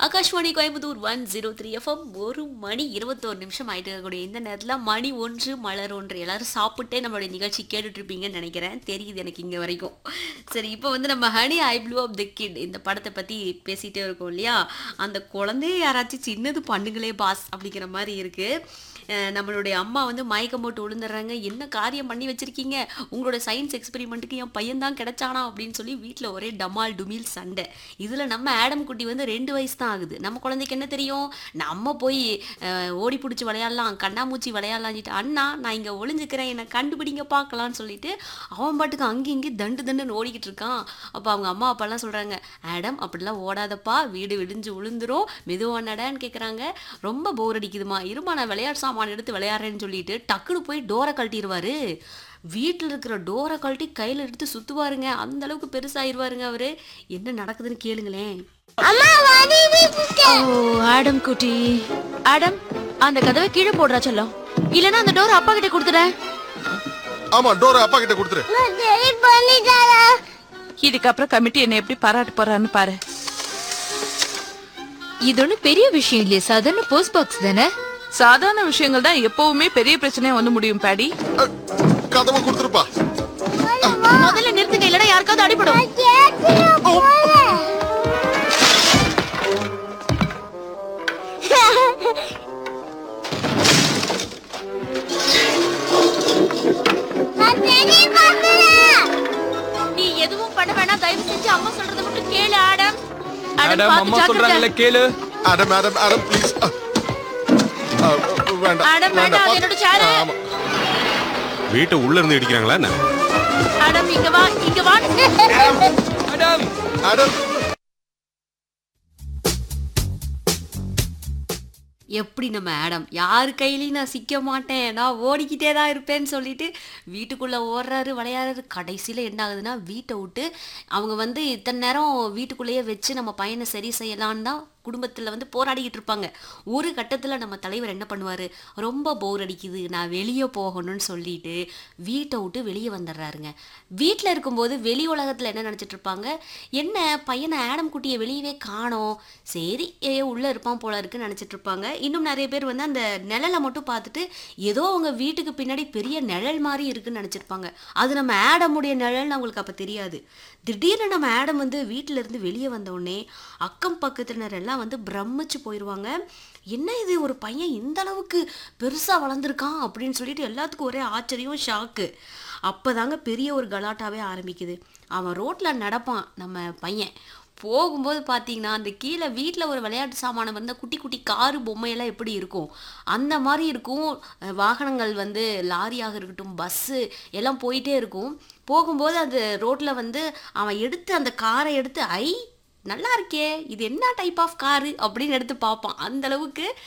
Akashvani Coimbatore one zero three FM ஒரு மணி இருபத்தோரு நிமிஷம் ஆயிட்டு இருக்கக்கூடிய இந்த நேரத்தில் மணி ஒன்று மலர் ஒன்று எல்லாரும் சாப்பிட்டே நம்மளுடைய நிகழ்ச்சி கேட்டுட்டு இருப்பீங்கன்னு நினைக்கிறேன் தெரியுது எனக்கு இங்கே வரைக்கும் சரி இப்போ வந்து நம்ம honey I blew off the kid இந்த படத்தை பற்றி பேசிகிட்டே இருக்கோம் இல்லையா அந்த குழந்தைய யாராச்சும் சின்னது பண்ணுங்களே பாஸ் அப்படிங்கிற மாதிரி இருக்குது அஹ் நம்மளுடைய அம்மா வந்து மயக்கம் போட்டு விழுந்துடுறாங்க என்ன காரியம் பண்ணி வச்சிருக்கீங்க உங்களோட சயின்ஸ் எக்ஸ்பெரிமெண்ட்டுக்கு என் பையன் தான் கிடைச்சானா அப்படின்னு சொல்லி வீட்டில் ஒரே டமால் டுமில் சண்டை இதில் நம்ம ஆடம் குட்டி வந்து ரெண்டு வயசு தான் ஆகுது நம்ம குழந்தைக்கு என்ன தெரியும் நம்ம போய் அஹ், ஓடி பிடிச்சி விளையாடலாம் கண்ணாமூச்சி விளையாடலாம்னுட்டு அண்ணா நான் இங்கே ஒளிஞ்சுக்கிறேன் என்னை கண்டுபிடிங்க பார்க்கலான்னு சொல்லிட்டு அவன் பாட்டுக்கு அங்கே இங்கே தண்டு தண்டுன்னு ஓடிக்கிட்டு இருக்கான் அப்போ அவங்க அம்மா அப்பாலாம் சொல்கிறாங்க ஆடம் அப்படிலாம் ஓடாதப்பா வீடு விடிஞ்சு விழுந்துரும் மெதுவா நடன்னு கேட்குறாங்க ரொம்ப போர் அடிக்குதுமா இருமா நான் விளையாட்டு சாமான் எடுத்து விளையாடுறேன்னு சொல்லிட்டு டக்குன்னு போய் டோரை கழட்டிடுவாரு வீட்டில் இருக்கிற டோரை கழட்டி கையில் எடுத்து சுற்றுவாருங்க அந்த அளவுக்கு பெருசாயிருவாருங்க அவரு என்ன நடக்குதுன்னு கேளுங்களேன் ஓ ஆடம் குட்டி ஆடம் அந்த கதவை கீழே போடுறா செல்லம் இல்லனா அந்த டோர் அப்பா கிட்ட கொடுத்துறேன் ஆமா டோர் அப்பா கிட்ட கொடுத்துரு இதுக்கப்புறம் கமிட்டி என்ன எப்படி பாராட்டு போறான்னு பாரு இது ஒண்ணும் பெரிய விஷயம் இல்லையே சாதாரண போஸ்ட் பாக்ஸ் தானே சாதாரண விஷயங்கள் தான் எப்பவுமே பெரிய பிரச்சனையா வந்து முடியும் பாடி அ, கதவை கொடுத்துருப்பா முதல்ல நிறுத்துங்க இல்லனா யாருக்காவது அடிபடும் நீ எதுவும் பண்ண வேணாம் தயவு செஞ்சு அம்மா சொல்றத மட்டும் கேளு ஆடம் மேடம் பார்த்து அம்மா ஜாக்கிரதை. சொல்றாங்கல்ல கேளு ஆடம் மேடம் ஆடம் ப்ளீஸ் வேண்டாம் ஆடம் வேண்டாம் அது என்னோட சேரு ஆமா வீட்டை உள்ள இருந்து இடிக்கிறாங்களா என்ன ஆடம் இங்க வா இங்க வா மேடம் ஆடம் எப்படி நம்ம ஆடம் யார் கையிலையும் நான் சிக்க மாட்டேன் நான் ஓடிக்கிட்டே தான் இருப்பேன்னு சொல்லிட்டு வீட்டுக்குள்ளே ஓடுறாரு விளையாடுறாரு கடைசியில் என்ன ஆகுதுன்னா வீட்டை விட்டு அவங்க வந்து இத்தனை நேரம் வீட்டுக்குள்ளேயே வச்சு நம்ம பையனை சரி செய்யலான்னு தான் குடும்பத்தில் வந்து போராடிக்கிட்டு இருப்பாங்க ஒரு கட்டத்தில் நம்ம தலைவர் என்ன பண்ணுவார் ரொம்ப போர் அடிக்குது நான் வெளியே போகணும்னு சொல்லிட்டு வீட்டை விட்டு வெளியே வந்துடுறாருங்க வீட்டில் இருக்கும்போது வெளி உலகத்தில் என்ன நினச்சிட்டு இருப்பாங்க என்ன பையனை ஆடம் குட்டியை வெளியவே காணோம் சரி ஏ உள்ளே இருப்பான் போல இருக்குன்னு நினச்சிட்டு இருப்பாங்க இன்னும் நிறைய பேர் வந்து அந்த நிழலை மட்டும் பார்த்துட்டு ஏதோ அவங்க வீட்டுக்கு பின்னாடி பெரிய நிழல் மாதிரி இருக்குன்னு நினச்சிருப்பாங்க அது நம்ம ஆடமுடைய நிழல்னு அவங்களுக்கு அப்போ தெரியாது திடீர்னு நம்ம ஆடம் வந்து வீட்டில இருந்து வெளியே வந்த உடனே அக்கம் பக்கத்தினர் எல்லாம் வந்து பிரமிச்சு போயிடுவாங்க என்ன இது ஒரு பையன் இந்த அளவுக்கு பெருசாக வளர்ந்துருக்கான் அப்படின்னு சொல்லிட்டு எல்லாத்துக்கும் ஒரே ஆச்சரியம் ஷாக்கு அப்போதாங்க பெரிய ஒரு கலாட்டாவே ஆரம்பிக்குது அவன் ரோட்டில் நடப்பான் நம்ம பையன் போகும்போது பார்த்தீங்கன்னா அந்த கீழே வீட்டில் ஒரு விளையாட்டு சாமானம் வந்து குட்டி குட்டி காரு பொம்மையெல்லாம் எப்படி இருக்கும் அந்த மாதிரி இருக்கும் அஹ் வாகனங்கள் வந்து லாரியாக இருக்கட்டும் பஸ்ஸு எல்லாம் போயிட்டே இருக்கும் போகும்போது அந்த ரோட்டில் வந்து அவன் எடுத்து அந்த காரை எடுத்து ஐ நல்லா இருக்கே இது என்ன டைப் ஆஃப் காரு அப்படின்னு எடுத்து பார்ப்பான் அந்த அளவுக்கு